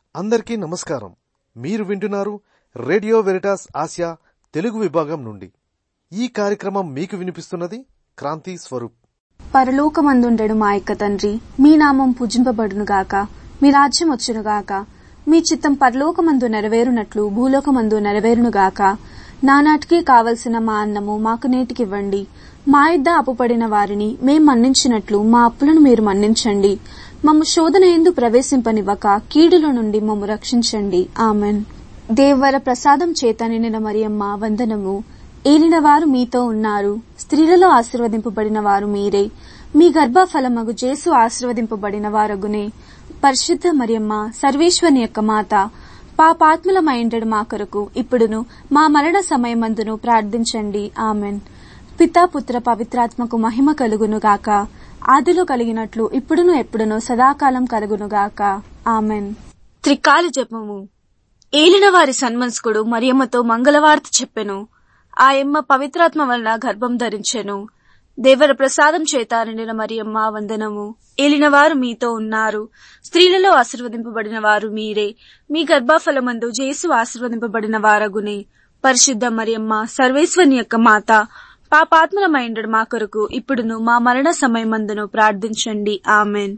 అందరికీ నమస్కారం మీరు వింటున్నారు రేడియో వెరిటాస్ ఆసియా తెలుగు విభాగం నుండి ఈ కార్యక్రమం మీకు వినిపిస్తున్నది క్రాంతి స్వరూప్ పరలోకమందుండెడు మా యొక్క తండ్రి మీ నామం పూజింపబడునుగాక మీ రాజ్యం వచ్చునుగాక మీ చిత్తం పరలోకమందు నెరవేరునట్లు భూలోకమందు నెరవేరునుగాక నానాటికి కావలసిన మా అన్నము మాకు నేటికివ్వండి మా ఇద్ద అప్పుపడిన వారిని మేం మన్నించినట్లు మా అప్పులను మీరు మన్నించండి మమ్ము శోధన ఎందు ప్రవేశింపనివ్వక కీడుల నుండి మమ్ము రక్షించండి ఆమెన్ దేవర ప్రసాదం చేత నిండిన మరియమ్మ వందనము ఏలినవారు మీతో ఉన్నారు స్త్రీలలో ఆశీర్వదింపబడిన వారు మీరే మీ గర్భఫలమగు జేసు ఆశీర్వదింపబడిన వారగునే పరిశుద్ధ మరియమ్మ సర్వేశ్వని యొక్క మాత పాపాత్ములమైండడు మా కొరకు ఇప్పుడును మా మరణ సమయమందును ప్రార్థించండి ఆమెన్ పితా పుత్ర పవిత్రాత్మకు మహిమ కలుగును గాక ఆదిలో కలిగినట్లు ఇప్పుడును ఎప్పుడును సదాకాలం కలుగునుగాక ఆమెన్ త్రికాల జపము ఏలిన వారి సన్మనస్కుడు మరియమ్మతో మంగళవార్త చెప్పెను ఆయమ్మ పవిత్రాత్మ వలన గర్భం ధరించెను దేవర ప్రసాదం చేత నిండిన మరియమ్మ వందనము ఏలినవారు మీతో ఉన్నారు స్త్రీలలో ఆశీర్వదింపబడిన వారు మీరే మీ గర్భఫలమందు జేసు ఆశీర్వదింపబడిన వారగునే పరిశుద్ధ మరియమ్మ సర్వేశ్వని యొక్క మాత పాపాత్మలమైండడు మా కొరకు ఇప్పుడును మా మరణ సమయమందును ప్రార్థించండి ఆమెన్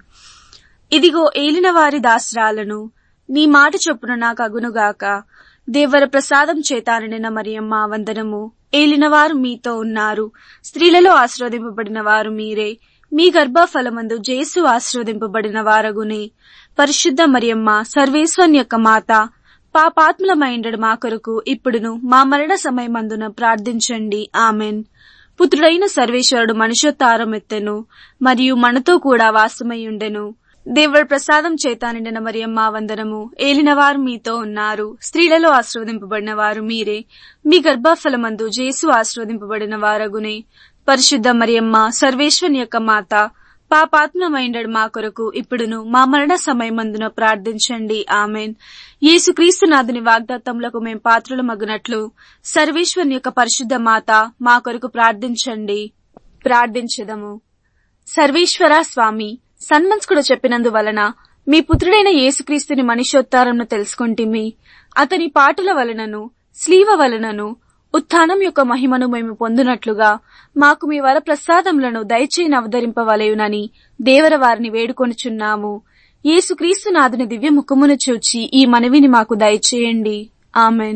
ఇదిగో ఏలిన వారి దాసరాలను నీ మాట చొప్పున నాకు అగునుగాక దేవర ప్రసాదం చేత నిండిన మరియమ్మ వందనము ఏలినవారు మీతో ఉన్నారు స్త్రీలలో ఆశీర్వదింపబడిన వారు మీరే మీ గర్భఫలమందు జేసు ఆశీర్వదింపబడిన వారగునే పరిశుద్ధ మరియమ్మ సర్వేశ్వన్ యొక్క మాత పాపాత్ములమైండడు మా కొరకు ఇప్పుడును మా మరణ సమయమందున ప్రార్థించండి ఆమెన్ పుత్రుడైన సర్వేశ్వరుడు మనుష్యోత్తారం ఎత్తెను మరియు మనతో కూడా వాసమయ్యుండెను దేవుడి ప్రసాదం చేత నిండిన మరియమ్మ వందనము ఏలినవారు మీతో ఉన్నారు స్త్రీలలో ఆశీర్వదింపబడిన వారు మీరే మీ గర్భఫలమందు జేసు ఆశీర్వదింపబడిన వారగునే పరిశుద్ధ మరియమ్మ సర్వేశ్వని యొక్క మాత పాపాత్మమైండడు మా కొరకు ఇప్పుడును మా మరణ సమయమందున ప్రార్థించండి ఆమెన్ యేసుక్రీస్తు నాథుని వాగ్దాత్తములకు మేం పాత్రలు మగునట్లు సర్వేశ్వని యొక్క పరిశుద్ధ మాత మా కొరకు ప్రార్థించండి ప్రార్థించదము సర్వేశ్వర స్వామి సన్మంస్కుడు చెప్పినందువలన మీ పుత్రుడైన యేసుక్రీస్తుని మనిషోత్తారంను తెలుసుకుంటిమి అతని పాటల వలనను స్లీవ వలనను ఉత్థానం యొక్క మహిమను మేము పొందునట్లుగా మాకు మీ వర ప్రసాదములను దయచేయని అవతరింపవలయునని దేవర వారిని వేడుకొనుచున్నాము యేసుక్రీస్తు నాథుని దివ్య ముఖమును చూచి ఈ మనవిని మాకు దయచేయండి ఆమెన్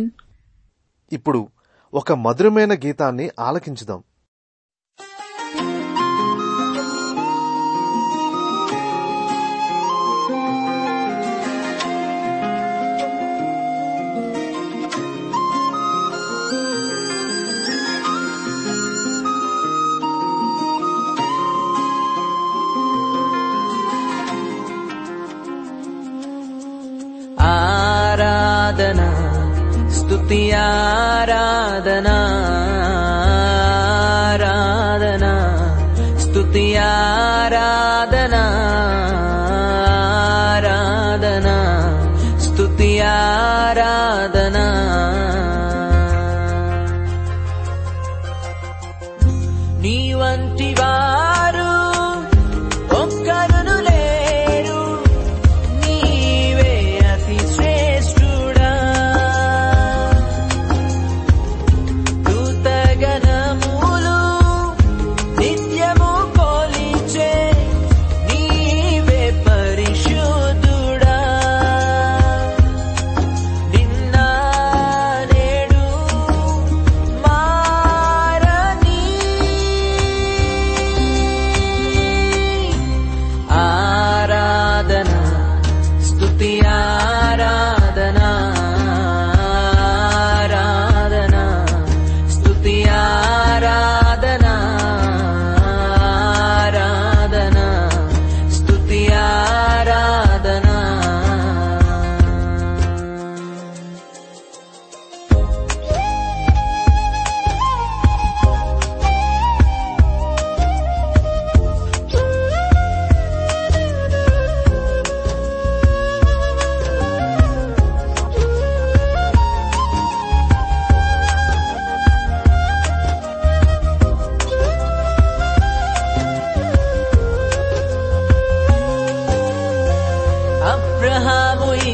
ఇప్పుడు ఒక మధురమైన గీతాన్ని ఆలకించుదాం ఆరాధన స్తుతి ఆరాధన ఆరాధన స్తుతి ఆరాధన ఆరాధన స్తుతి ఆరాధన నీ వంటి వారు ఒక్కరును లేరు నీవే అతి శ్రేష్ఠుడా దూతగణములు నిత్యము కొలిచే నీవే పరిశుద్ధుడా నిన్న నేడు మారని ఆరాధన స్తుతి ఆరాధన ఆరాధన స్తుతి ఆరాధన ఆరాధన స్తుతి ఆరాధన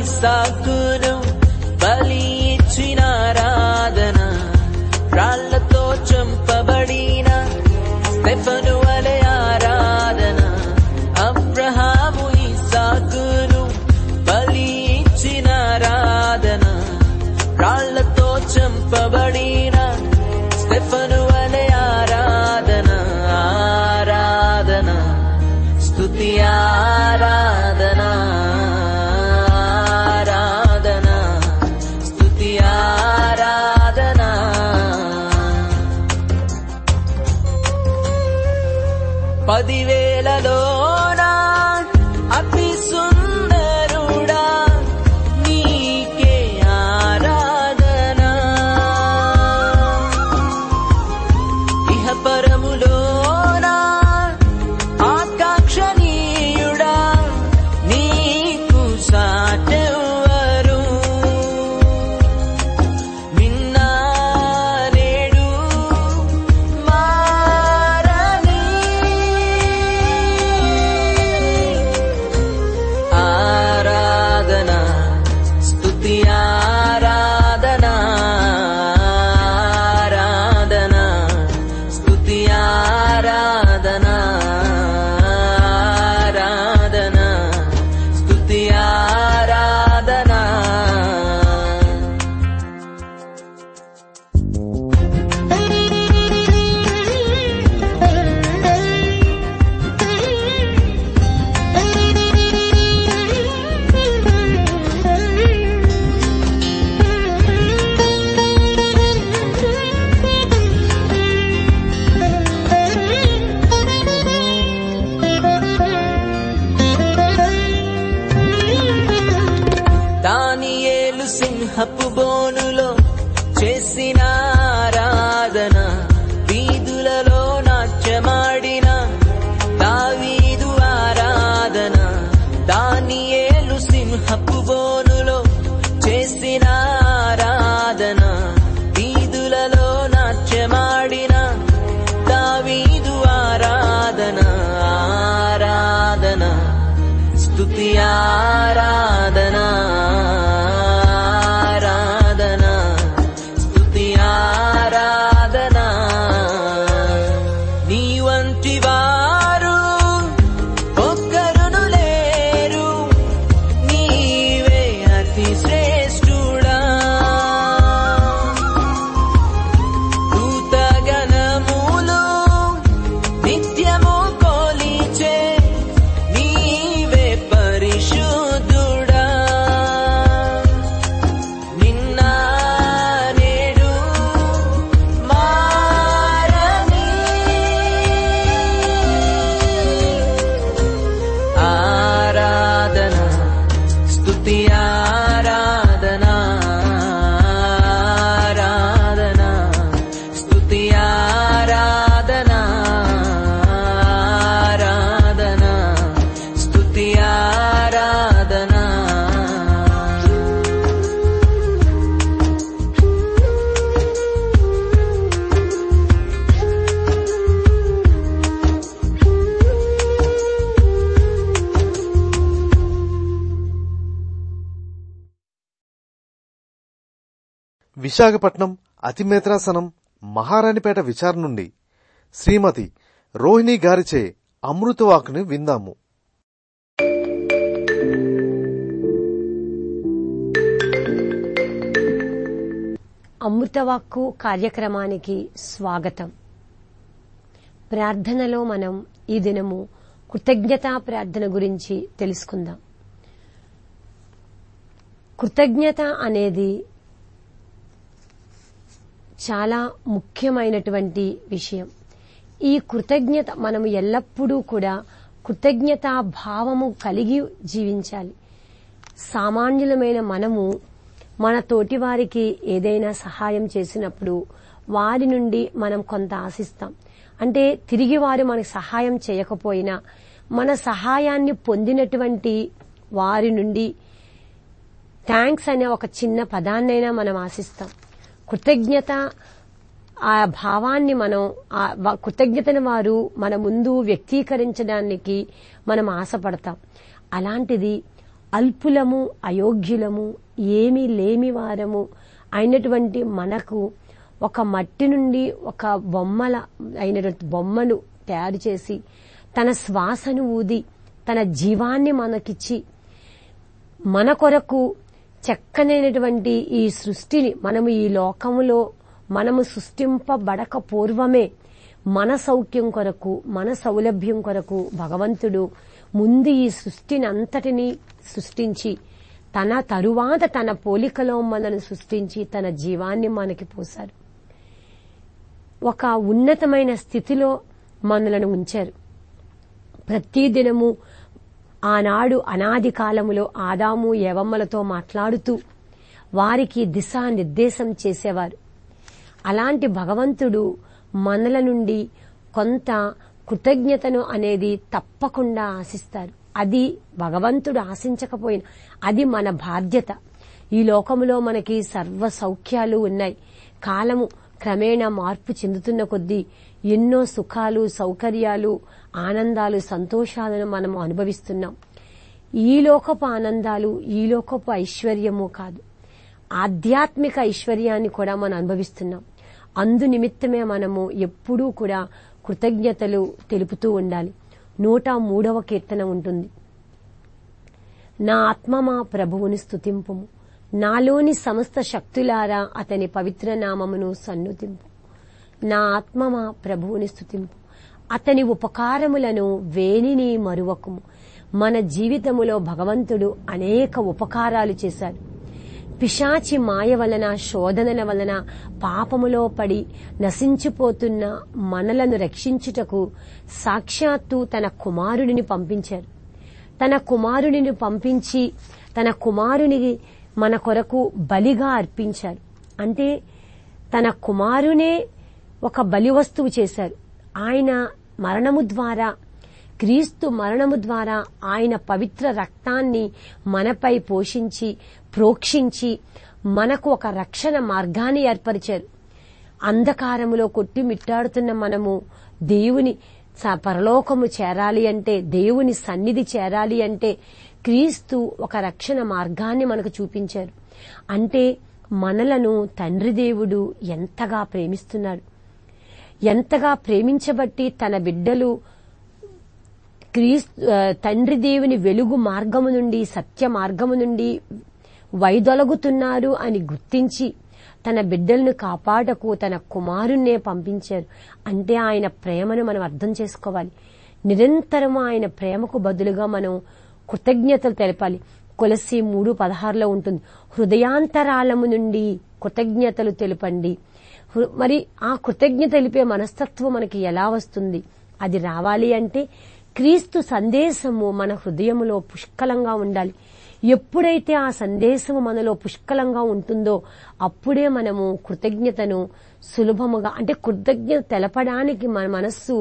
ఇసాకును బలి ఇచ్చిన ఆరాధన రాళ్లతో చంపబడిన స్టెఫను వలె ఆరాధన అబ్రహాము ఇసాకును బలి ఇచ్చిన ఆరాధన రాళ్లతో చంపబడిన స్టెఫను వలె ఆరాధన ఆరాధన స్తుతి ఆరాధన ఆరాధన స్తుతి ఆరాధన పదివేలలోనా అతి సుందరుడా నీకే ఆరాధన ఇహ పరములోనా ఆకాక్షణీయుడా నీకు సాటెవరు నిన్న నేడు మారని ఆరాధన స్తుతి ఆరాధన ఆరాధన స్తుతి ఆరాధన ఆరాధన స్తుతి ఆరాధన దానియేలు సింహపు బోనులో చేసిన ఆరాధన వీధులలో నాట్యమాడిన దావీదు ఆరాధన దానియేలు సింహపు బోనులో చేసిన ఆరాధన వీధులలో నాట్యమాడిన దావీదు ఆరాధన ఆరాధన స్తుతి ఆరాధన ఆరాధన స్తుతి ఆరాధన నీ వంటి వారు ఒక్కరును లేరు నీవే అతి శ్రేష్ఠుడా దూతగణములు నిత్యము కోలిచే నీవే పరిశుద్ధుడా నిన్న నేడు మారని ఆరాధన స్తుతి ఆరాధన ఆరాధన స్తుతి ఆరాధన ఆరాధన స్తుతి ఆరాధన విశాఖపట్నం అతిమేత్రాసనం మహారాణిపేట విచారణ నుండి శ్రీమతి రోహిణి గారిచే అమృతవాకుని విందాము అమృతవాక్కు కార్యక్రమానికి స్వాగతం ప్రార్థనలో మనం ఈ దినము కృతజ్ఞతా ప్రార్థన గురించి తెలుసుకుందాం కృతజ్ఞత అనేది చాలా ముఖ్యమైనటువంటి విషయం ఈ కృతజ్ఞత మనం ఎల్లప్పుడూ కూడా కృతజ్ఞతా భావము కలిగి జీవించాలి సామాన్యులమైన మనము మన తోటి వారికి ఏదైనా సహాయం చేసినప్పుడు వారి నుండి మనం కొంత ఆశిస్తాం అంటే తిరిగి వారు మనకు సహాయం చేయకపోయినా మన సహాయాన్ని పొందినటువంటి వారి నుండి థ్యాంక్స్ అనే ఒక చిన్న పదాన్నైనా మనం ఆశిస్తాం కృతజ్ఞత ఆ భావాన్ని మనం ఆ వ- కృతజ్ఞతను వారు మన ముందు వ్యక్తీకరించడానికి మనం ఆశపడతాం అలాంటిది అల్పులము అయోగ్యులము ఏమీ లేమి వారము అయినటువంటి మనకు ఒక మట్టి నుండి ఒక బొమ్మల అయినటువంటి బొమ్మను తయారు చేసి తన శ్వాసను ఊది తన జీవాన్ని మనకిచ్చి మన కొరకు చక్కనైనటువంటి ఈ సృష్టిని మనము ఈ లోకములో మనము సృష్టింపబడక పూర్వమే మన సౌఖ్యం కొరకు మన సౌలభ్యం కొరకు భగవంతుడు ముందు ఈ సృష్టిని అంతటినీ సృష్టించి తన తరువాత తన పోలికలో మనను సృష్టించి తన జీవాన్ని మనకి పోశారు ఒక ఉన్నతమైన స్థితిలో మనలను ఉంచారు ప్రతిదినము ఆనాడు అనాది కాలములో ఆదాము యవమ్మలతో మాట్లాడుతూ వారికి దిశానిర్దేశం చేసేవారు అలాంటి భగవంతుడు మనల నుండి కొంత కృతజ్ఞతను అనేది తప్పకుండా ఆశిస్తారు అది భగవంతుడు ఆశించకపోయినా అది మన బాధ్యత ఈ లోకములో మనకి సర్వ సౌఖ్యాలు ఉన్నాయి కాలము క్రమేణా మార్పు చెందుతున్న కొద్దీ ఎన్నో సుఖాలు సౌకర్యాలు ఆనందాలు సంతోషాలను మనం అనుభవిస్తున్నాం ఈ లోకపు ఆనందాలు ఈ లోకపు ఐశ్వర్యము కాదు ఆధ్యాత్మిక ఐశ్వర్యాన్ని కూడా మనం అనుభవిస్తున్నాం అందు నిమిత్తమే మనము ఎప్పుడూ కూడా కృతజ్ఞతలు తెలుపుతూ ఉండాలి నూట మూడవ కీర్తన ఉంటుంది నా ఆత్మ మా ప్రభువుని స్తుతింపుము నాలోని సమస్త శక్తులారా అతని పవిత్ర నామమును సన్నుతింపు నా ఆత్మ మా ప్రభువుని స్తుతింపు అతని ఉపకారములను వేనిని మరువకుము మన జీవితములో భగవంతుడు అనేక ఉపకారాలు చేశాడు పిశాచి మాయ వలన శోధనల వలన పాపములో పడి నశించిపోతున్న మనలను రక్షించుటకు సాక్షాత్తు తన కుమారుడిని పంపించారు తన కుమారుడిని పంపించి తన కుమారుని మన కొరకు బలిగా అర్పించారు అంటే తన కుమారునే ఒక బలి వస్తువు చేశారు ఆయన మరణము ద్వారా క్రీస్తు మరణము ద్వారా ఆయన పవిత్ర రక్తాన్ని మనపై పోషించి ప్రోక్షించి మనకు ఒక రక్షణ మార్గాన్ని ఏర్పరిచారు అంధకారములో కొట్టి మిట్టాడుతున్న మనము దేవుని స- పరలోకము చేరాలి అంటే దేవుని సన్నిధి చేరాలి అంటే క్రీస్తు ఒక రక్షణ మార్గాన్ని మనకు చూపించారు అంటే మనలను తండ్రి దేవుడు ఎంతగా ప్రేమిస్తున్నాడు ఎంతగా ప్రేమించబట్టి తన బిడ్డలు క్రీస్తు ఆ, తండ్రి దేవుని వెలుగు మార్గము నుండి సత్య మార్గము నుండి వైదొలగుతున్నారు అని గుర్తించి తన బిడ్డలను కాపాడకు తన కుమారుణ్ణే పంపించారు అంటే ఆయన ప్రేమను మనం అర్థం చేసుకోవాలి నిరంతరం ఆయన ప్రేమకు బదులుగా మనం కృతజ్ఞతలు తెలపాలి కొలసి మూడు పదహారులో ఉంటుంది హృదయాంతరాలము నుండి కృతజ్ఞతలు తెలుపండి హృ- మరి ఆ కృతజ్ఞత తెలిపే మనస్తత్వం మనకి ఎలా వస్తుంది అది రావాలి అంటే క్రీస్తు సందేశము మన హృదయములో పుష్కలంగా ఉండాలి ఎప్పుడైతే ఆ సందేశము మనలో పుష్కలంగా ఉంటుందో అప్పుడే మనము కృతజ్ఞతను సులభముగా అంటే కృతజ్ఞత తెలపడానికి మన మనస్సు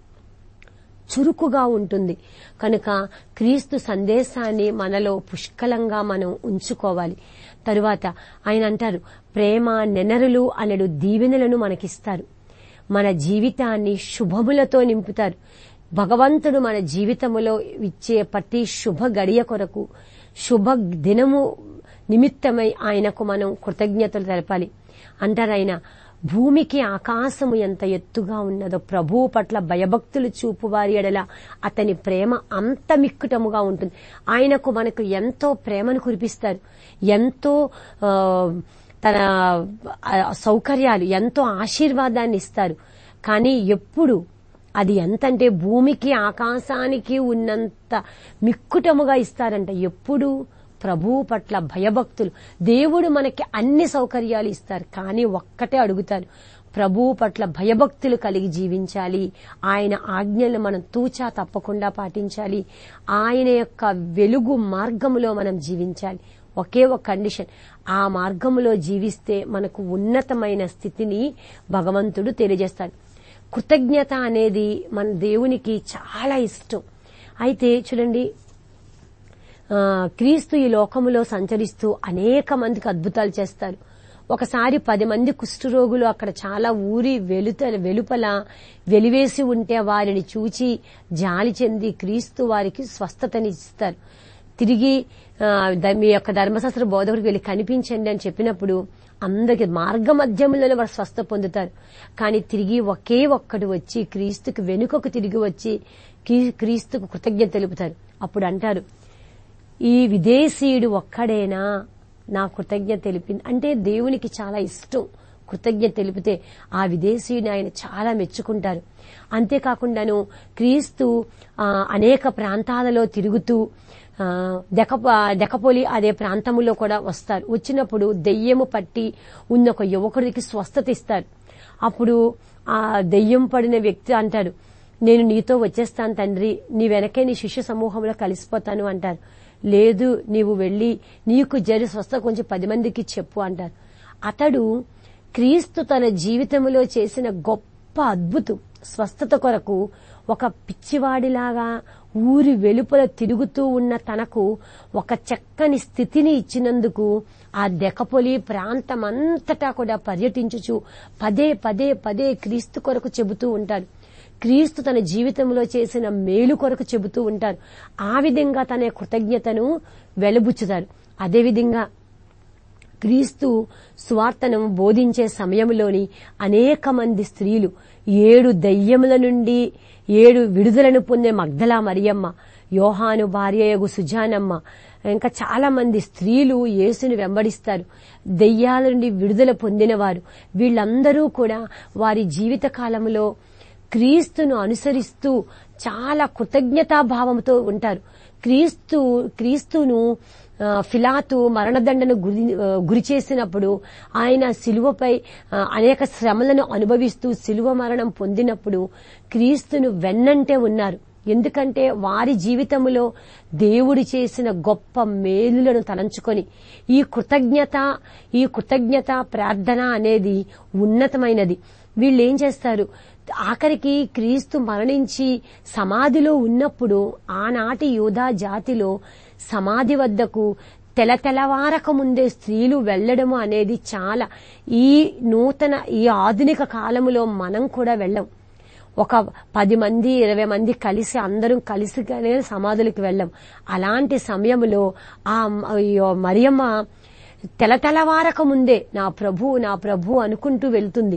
చురుకుగా ఉంటుంది కనుక క్రీస్తు సందేశాన్ని మనలో పుష్కలంగా మనం ఉంచుకోవాలి తరువాత ఆయన అంటారు ప్రేమ నెనరులు అనడు దీవెనలను మనకిస్తారు మన జీవితాన్ని శుభములతో నింపుతారు భగవంతుడు మన జీవితములో ఇచ్చే ప్రతి శుభ గడియ కొరకు శుభ దినము నిమిత్తమై ఆయనకు మనం కృతజ్ఞతలు తెలపాలి అంటారు ఆయన భూమికి ఆకాశము ఎంత ఎత్తుగా ఉన్నదో ప్రభువు పట్ల భయభక్తులు చూపు వారి ఎడల అతని ప్రేమ అంత మిక్కుటముగా ఉంటుంది ఆయనకు మనకు ఎంతో ప్రేమను కురిపిస్తారు ఎంతో ఆ, తన ఆ, సౌకర్యాలు ఎంతో ఆశీర్వాదాన్ని ఇస్తారు కానీ ఎప్పుడు అది ఎంతంటే భూమికి ఆకాశానికి ఉన్నంత మిక్కుటముగా ఇస్తారంట ఎప్పుడు ప్రభువు పట్ల భయభక్తులు దేవుడు మనకి అన్ని సౌకర్యాలు ఇస్తారు కానీ ఒక్కటే అడుగుతారు ప్రభువు పట్ల భయభక్తులు కలిగి జీవించాలి ఆయన ఆజ్ఞలు మనం తూచా తప్పకుండా పాటించాలి ఆయన యొక్క వెలుగు మార్గములో మనం జీవించాలి ఒకే ఒక కండిషన్ ఆ మార్గములో జీవిస్తే మనకు ఉన్నతమైన స్థితిని భగవంతుడు తెలియజేస్తాడు కృతజ్ఞత అనేది మన దేవునికి చాలా ఇష్టం అయితే చూడండి ఆ, క్రీస్తు ఈ లోకములో సంచరిస్తూ అనేక మందికి అద్భుతాలు చేస్తారు ఒకసారి పది మంది కుష్ఠరోగులు అక్కడ చాలా ఊరి వెలుత వెలుపల వెలివేసి ఉంటే వారిని చూచి జాలి చెంది క్రీస్తు వారికి స్వస్థతని ఇస్తారు తిరిగి ఆ, ద- మీ యొక్క ధర్మశాస్త్ర బోధకుడికి వెళ్ళి కనిపించండి అని చెప్పినప్పుడు అందరికి మార్గ మధ్యములలో వారు స్వస్థ పొందుతారు కానీ తిరిగి ఒకే ఒక్కడు వచ్చి క్రీస్తుకు వెనుకకు తిరిగి వచ్చి క్రీ- క్రీస్తుకు కృతజ్ఞత తెలుపుతారు అప్పుడు అంటారు ఈ విదేశీయుడు ఒక్కడేనా నా కృతజ్ఞత తెలిపింది అంటే దేవునికి చాలా ఇష్టం కృతజ్ఞత తెలిపితే ఆ విదేశీయుని ఆయన చాలా మెచ్చుకుంటారు అంతేకాకుండాను క్రీస్తు ఆ, అనేక ప్రాంతాలలో తిరుగుతూ ఆ, దెక దెకపోలి అదే ప్రాంతంలో కూడా వస్తారు వచ్చినప్పుడు దెయ్యము పట్టి ఉన్న ఒక యువకుడికి స్వస్థత ఇస్తారు అప్పుడు ఆ దెయ్యం పడిన వ్యక్తి అంటాడు నేను నీతో వచ్చేస్తాను తండ్రి నీ వెనకే నీ శిష్య సమూహంలో కలిసిపోతాను అంటారు లేదు నీవు వెళ్ళి నీకు జరి స్వస్థ కొంచెం పది మందికి చెప్పు అంటారు అతడు క్రీస్తు తన జీవితంలో చేసిన గొప్ప అద్భుతం స్వస్థత కొరకు ఒక పిచ్చివాడిలాగా ఊరి వెలుపల తిరుగుతూ ఉన్న తనకు ఒక చక్కని స్థితిని ఇచ్చినందుకు ఆ దెకపొలి ప్రాంతమంతటా కూడా పర్యటించుచు పదే పదే పదే క్రీస్తు కొరకు చెబుతూ ఉంటాడు క్రీస్తు తన జీవితంలో చేసిన మేలు కొరకు చెబుతూ ఉంటారు ఆ విధంగా తన కృతజ్ఞతను వెలబుచ్చుతారు అదేవిధంగా క్రీస్తు స్వార్థను బోధించే సమయంలోని అనేక మంది స్త్రీలు ఏడు దయ్యముల నుండి ఏడు విడుదలను పొందే మగ్ధలా మరియమ్మ యోహాను భార్యయగు సుజానమ్మ ఇంకా చాలా మంది స్త్రీలు యేసుని వెంబడిస్తారు దెయ్యాల నుండి విడుదల పొందినవారు వీళ్ళందరూ కూడా వారి జీవిత కాలంలో క్రీస్తును అనుసరిస్తూ చాలా కృతజ్ఞతాభావంతో ఉంటారు క్రీస్తు క్రీస్తును ఆ, ఫిలాతు మరణదండను గురి ఆ, గురి చేసినప్పుడు ఆయన శిలువపై ఆ, అనేక శ్రమలను అనుభవిస్తూ శిలువ మరణం పొందినప్పుడు క్రీస్తును వెన్నంటే ఉన్నారు ఎందుకంటే వారి జీవితంలో దేవుడు చేసిన గొప్ప మేలులను తలంచుకొని ఈ కృతజ్ఞత ఈ కృతజ్ఞత ప్రార్థన అనేది ఉన్నతమైనది వీళ్ళు ఏం చేస్తారు ఆఖరికి క్రీస్తు మరణించి సమాధిలో ఉన్నప్పుడు ఆనాటి యూదా జాతిలో సమాధి వద్దకు తెల తెలవారక ముందే స్త్రీలు వెళ్లడము అనేది చాలా ఈ నూతన ఈ ఆధునిక కాలములో మనం కూడా వెళ్ళం ఒక పది మంది ఇరవై మంది కలిసి అందరం కలిసిగానే సమాధులకు వెళ్ళం అలాంటి సమయంలో ఆ మ- అయ్యో మరియమ్మ తెల తెలవారక ముందే నా ప్రభు నా ప్రభు అనుకుంటూ వెళ్తుంది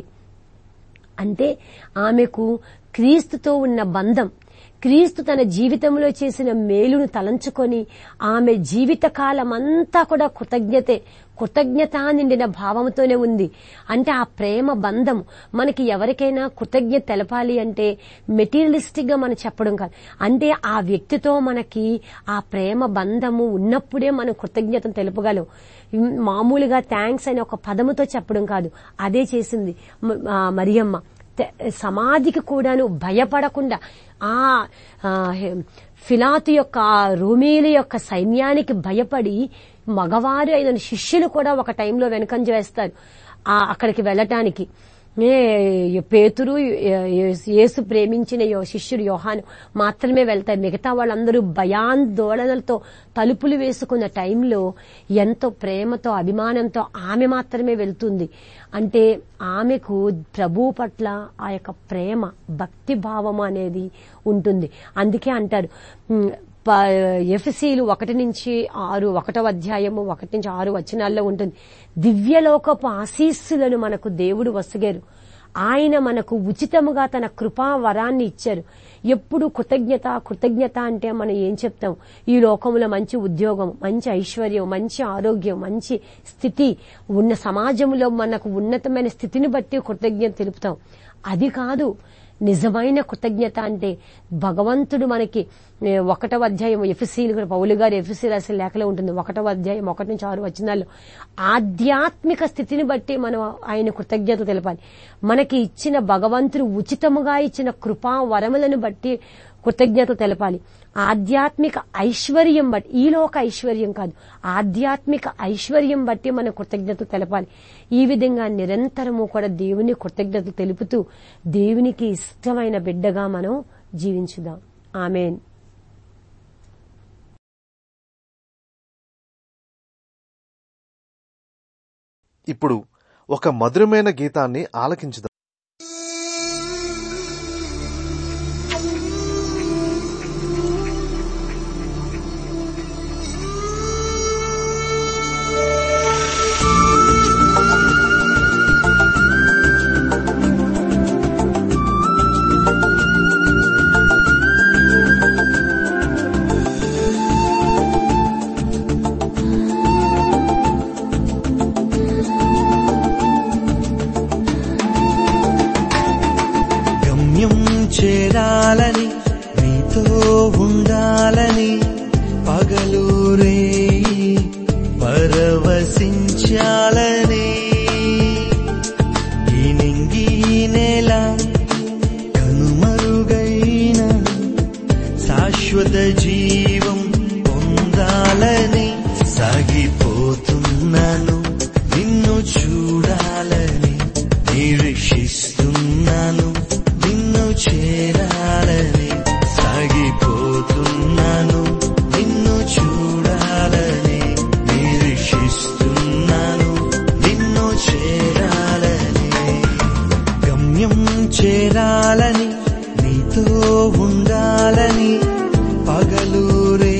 అంటే ఆమెకు క్రీస్తుతో ఉన్న బంధం క్రీస్తు తన జీవితంలో చేసిన మేలును తలంచుకొని ఆమె జీవిత కాలమంతా కూడా కృతజ్ఞతే కృతజ్ఞత నిండిన భావంతోనే ఉంది అంటే ఆ ప్రేమ బంధం మనకి ఎవరికైనా కృతజ్ఞత తెలపాలి అంటే మెటీరియలిస్టిక్ గా మనం చెప్పడం కాదు అంటే ఆ వ్యక్తితో మనకి ఆ ప్రేమ బంధము ఉన్నప్పుడే మనం కృతజ్ఞతను తెలుపగలం ఇం- మామూలుగా థ్యాంక్స్ అనే ఒక పదముతో చెప్పడం కాదు అదే చేసింది మ- ఆ మరియమ్మ తె- సమాధికి కూడాను భయపడకుండా ఆ ఆ, హె- ఫిలాతు యొక్క ఆ రూమీల యొక్క సైన్యానికి భయపడి మగవారు అయిన శిష్యులు కూడా ఒక టైంలో వెనకంజ వేస్తారు ఆ అక్కడికి వెళ్ళటానికి ఏ పేతురు ఏ- యేసు ప్రేమించిన యో- శిష్యుడు యోహాను మాత్రమే వెళ్తారు మిగతా వాళ్ళందరూ భయాందోళనలతో తలుపులు వేసుకున్న టైంలో ఎంతో ప్రేమతో అభిమానంతో ఆమె మాత్రమే వెళ్తుంది అంటే ఆమెకు ప్రభు పట్ల ఆ యొక్క ప్రేమ భక్తి భావం అనేది ఉంటుంది అందుకే అంటారు ఉమ్, ప- ఎఫ్సీలు ఒకటి నుంచి ఆరు ఒకటో అధ్యాయము ఒకటి నుంచి ఆరు వచనాల్లో ఉంటుంది దివ్యలోకపు ఆశీస్సులను మనకు దేవుడు వసగారు ఆయన మనకు ఉచితముగా తన కృపా వరాన్ని ఇచ్చారు ఎప్పుడు కృతజ్ఞత కృతజ్ఞత అంటే మనం ఏం చెప్తాం ఈ లోకంలో మంచి ఉద్యోగం మంచి ఐశ్వర్యం మంచి ఆరోగ్యం మంచి స్థితి ఉన్న సమాజంలో మనకు ఉన్నతమైన స్థితిని బట్టి కృతజ్ఞత తెలుపుతాం అది కాదు నిజమైన కృతజ్ఞత అంటే భగవంతుడు మనకి ఏ, ఒకటవ అధ్యాయం ఎఫ్సీలు కూడా పౌలు గారు ఎఫ్సీ రాసిన లేఖలో ఉంటుంది ఒకటవ అధ్యాయం ఒకటి నుంచి ఆరు వచనాల్లో ఆధ్యాత్మిక స్థితిని బట్టి మనం ఆయన కృతజ్ఞత తెలపాలి మనకి ఇచ్చిన భగవంతుడు ఉచితముగా ఇచ్చిన కృపా వరములను బట్టి కృతజ్ఞత తెలపాలి ఆధ్యాత్మిక ఐశ్వర్యం బట్టి ఈ లోక ఐశ్వర్యం కాదు ఆధ్యాత్మిక ఐశ్వర్యం బట్టి మనం కృతజ్ఞత తెలపాలి ఈ విధంగా నిరంతరము కూడా దేవుని కృతజ్ఞత తెలుపుతూ దేవునికి ఇష్టమైన బిడ్డగా మనం జీవించుదాం ఆమెన్ ఇప్పుడు ఒక మధురమైన గీతాన్ని ఆలకించుదాం ఆ పరవశించాలని ఈ నింగి నేల కనుమరుగైన శాశ్వత జీవం పొందాలని సాగిపోతున్నాను నిన్ను చూడాలని నిరీక్షిస్తున్నాను నిన్ను చేరాలని సాగిపోతున్నాను నిన్ను చూడాలని నిరీక్షిస్తున్నాను నిన్ను చేరాలని గమ్యం చేరాలని నీతో ఉండాలని పగలూరే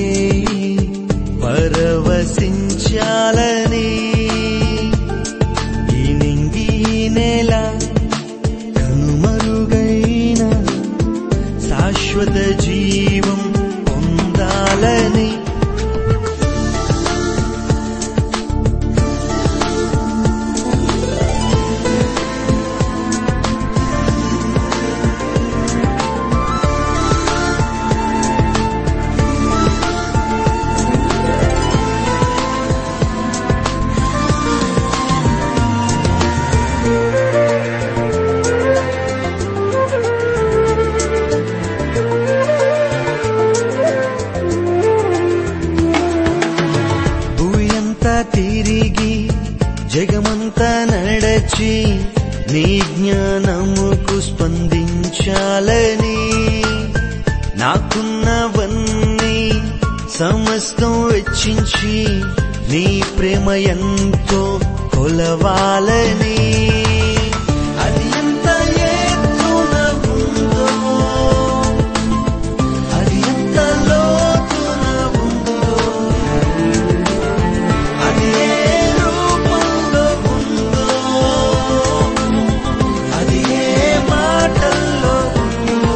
పరవశించాలని ఈ నింగి నేల కనుమరుగైన శాశ్వత జీవం పొందాలని భూయంతా తిరిగి జగమంతా నడచి నీ జ్ఞానముకు స్పందించాలని నాకున్నవన్నీ సమస్తం వెచ్చించి నీ ప్రేమ ఎంతో కొలవాలని అది ఎంత ఎత్తున ఉందో అది ఎంత లోతున ఉందో అది ఏ రూపంలో ఉందో అది ఏ మాటల్లో ఉందో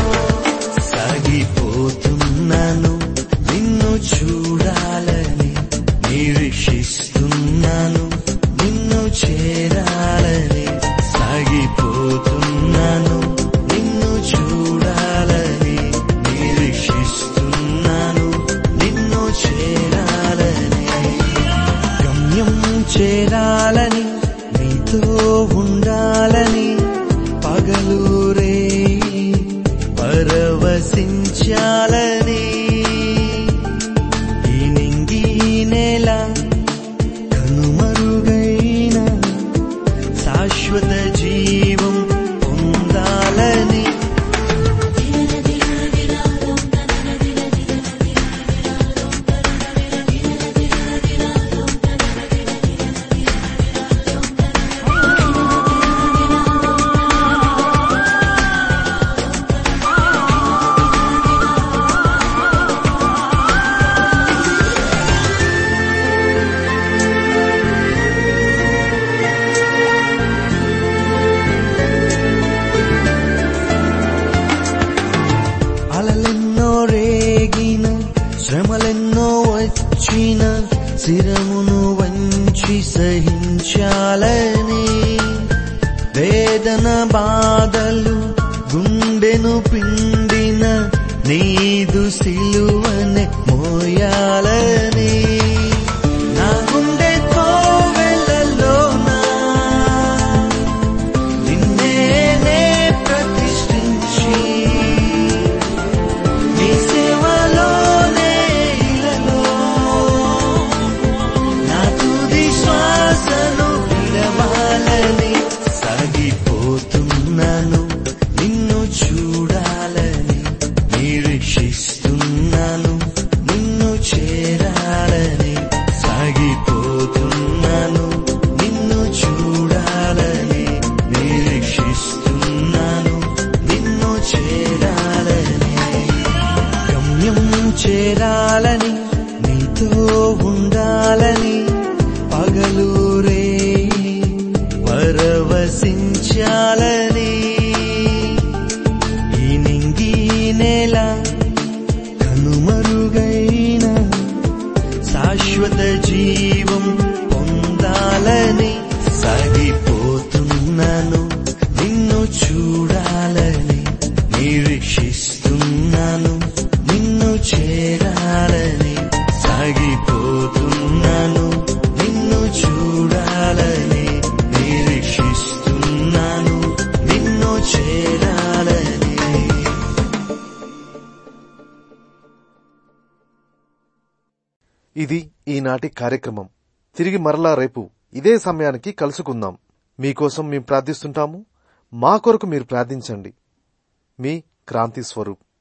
సాగిపోతున్నాను నిన్ను చూడాలని నిరీక్షిస్తున్నాను నిన్ను చేరాలని సాగిపోతున్నాను నిన్ను చూడాలని నిరీక్షిస్తున్నాను నిన్ను చేరాలని గమ్యం చేరాలని నీతో ఉండాలని పగలూరే పరవశించాలని ఈ నింగి నేల కనుమరుగైన శాశ్వత జీవం పొందాలని అలలెన్నో రేగిన శ్రమలెన్నో వచ్చిన శిరమును వంచి సహించాలని వేదన బాధలు గుండెను పిండిన నీదు సిలువనే మోయాలని నా గుండె కోవెలలోనా నిన్నేనే ప్రతిష్ఠించి నీ సేవలోనే ఇలలో నా తుది శ్వాసను విడవాలని సాగిపోతున్నాను నిన్ను చూడాలని నిరీక్షిస్తున్నాను నిన్ను చేరాలని సాగిపోతున్నాను నిన్ను చూడాలని నిరీక్షిస్తున్నాను నిన్ను చేరాలని గమ్యం చేరాలని నీతో ఉండాలని పగలూరే పరవశించాలని ఈ నింగి నేల కనుమరుగైన శాశ్వత జీవం పొందాలని సాగిపోతున్నాను నిన్ను చూడాలని నిరీక్షిస్తున్నాను నిన్ను చేరాలని సాగిపోతున్నాను నిన్ను ఇది ఈనాటి కార్యక్రమం తిరిగి మరలా రేపు ఇదే సమయానికి కలుసుకుందాం మీకోసం మేము ప్రార్థిస్తుంటాము మా కొరకు మీరు ప్రార్థించండి మీ క్రాంతి స్వరూప్